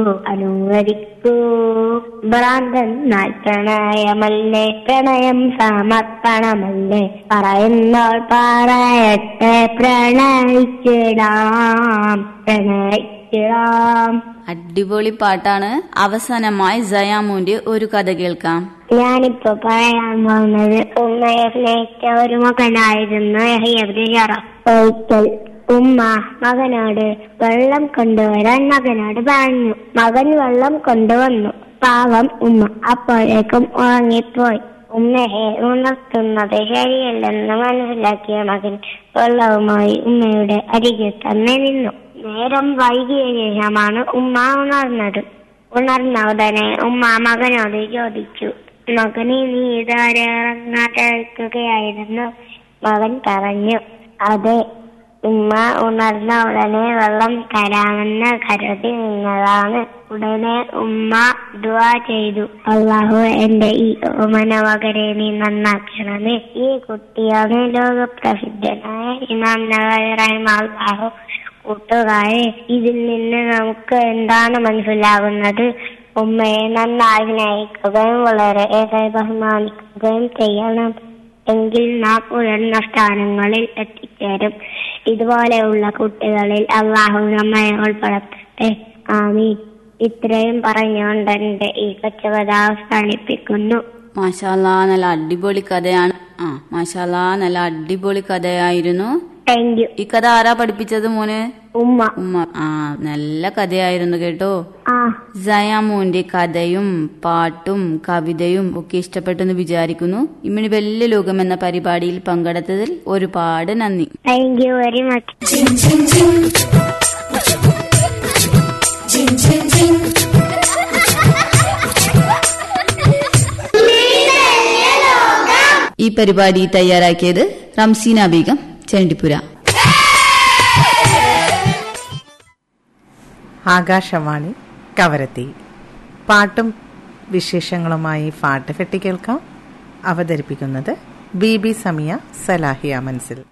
അനുവദിക്കൂ ഭ്രാന്തെന്നാൽ പ്രണയമല്ലേ പ്രണയം സമർപ്പണമല്ലേ പറയുന്നോൾ പറയട്ടെ പ്രണയിച്ചിടാം പ്രണയിച്ചിടാം അടിപൊളി പാട്ടാണ് അവസാനമായി ജയാമോന്റെ ഒരു കഥ കേൾക്കാം ഞാനിപ്പോ പറയാൻ പോകുന്നത് ഉമ്മയെ സ്നേഹിച്ച ഒരു മകനായിരുന്നു യഹ്യബ്നു ശറഫ്. ഒരിക്കൽ ഉമ്മ മകനോട് വെള്ളം കൊണ്ടുവരാൻ മകനോട് പറഞ്ഞു മകൻ വെള്ളം കൊണ്ടുവന്നു പാവം ഉമ്മ അപ്പോഴേക്കും ഉറങ്ങിപ്പോയി ഉമ്മയെ ഉണർത്തുന്നത് ശരിയല്ലെന്ന് മനസ്സിലാക്കിയ മകൻ വെള്ളവുമായി ഉമ്മയുടെ അരികിൽ തന്നെ നിന്നു നേരം വൈകിയ ശേഷമാണ് ഉമ്മ ഉണർന്നത് ഉണർന്ന ഉടനെ ഉമ്മ മകനോട് ചോദിച്ചു മകനെ നീ ഇതുവരെ ഇറങ്ങാതെ നിൽക്കുകയായിരുന്നു മകൻ പറഞ്ഞു അതെ ഉമ്മ ഉണർന്ന ഉടനെ വെള്ളം തരാമെന്ന് കരുതി നിന്നതാണ് ഉടനെ ഉമ്മ ദുവാ ചെയ്തു അള്ളാഹു എന്റെ ഈ ഓമന മകനെ നീ നന്നാക്കണമേ ഈ കുട്ടിയാണ് ലോകപ്രസിദ്ധനായ ഇമാം നവായി റഹിമ അള്ളാഹു കൂട്ടുകാരെ ഇതിൽ നിന്ന് നമുക്ക് എന്താണ് മനസ്സിലാകുന്നത് ഉമ്മയെ നന്നായി സ്നേഹിക്കുകയും വളരെ ഏറെ ബഹുമാനിക്കുകയും ചെയ്യണം എങ്കിൽ നാം ഉയർന്ന സ്ഥാനങ്ങളിൽ എത്തിച്ചേരും ഇതുപോലെയുള്ള കുട്ടികളിൽ അള്ളാഹു നമ്മെ ഉൾപ്പെടുത്തട്ടെ ആമീൻ ഇത്രയും പറഞ്ഞുകൊണ്ട് എന്റെ ഈ കൊച്ചുകഥ അവസാനിപ്പിക്കുന്നു മാഷാല്ലാ നല്ല അടിപൊളി കഥയാണ് ആ മാഷാല്ലാ നല്ല അടിപൊളി കഥയായിരുന്നു താങ്ക് യു ഈ കഥ ആരാ പഠിപ്പിച്ചത് മോന് ഉമ്മ ഉമ്മ ആ നല്ല കഥയായിരുന്നു കേട്ടോ ആ ജയാമോന്റെ കഥയും പാട്ടും കവിതയും ഒക്കെ ഇഷ്ടപ്പെട്ടെന്ന് വിചാരിക്കുന്നു ഇമ്മിണി വലിയ ലോകം എന്ന പരിപാടിയിൽ പങ്കെടുത്തതിൽ ഒരുപാട് നന്ദി താങ്ക് യു വെരി മച്ച് ഈ പരിപാടി തയ്യാറാക്കിയത് റംസീന ബീഗം ചെണ്ടിപ്പുര ആകാശവാണി കവരത്തി പാട്ടും വിശേഷങ്ങളുമായി പാട്ട് ഫെട്ടി കേൾക്കാം അവതരിപ്പിക്കുന്നത് ബി ബി സമിയ സലാഹിയ മൻസിൽ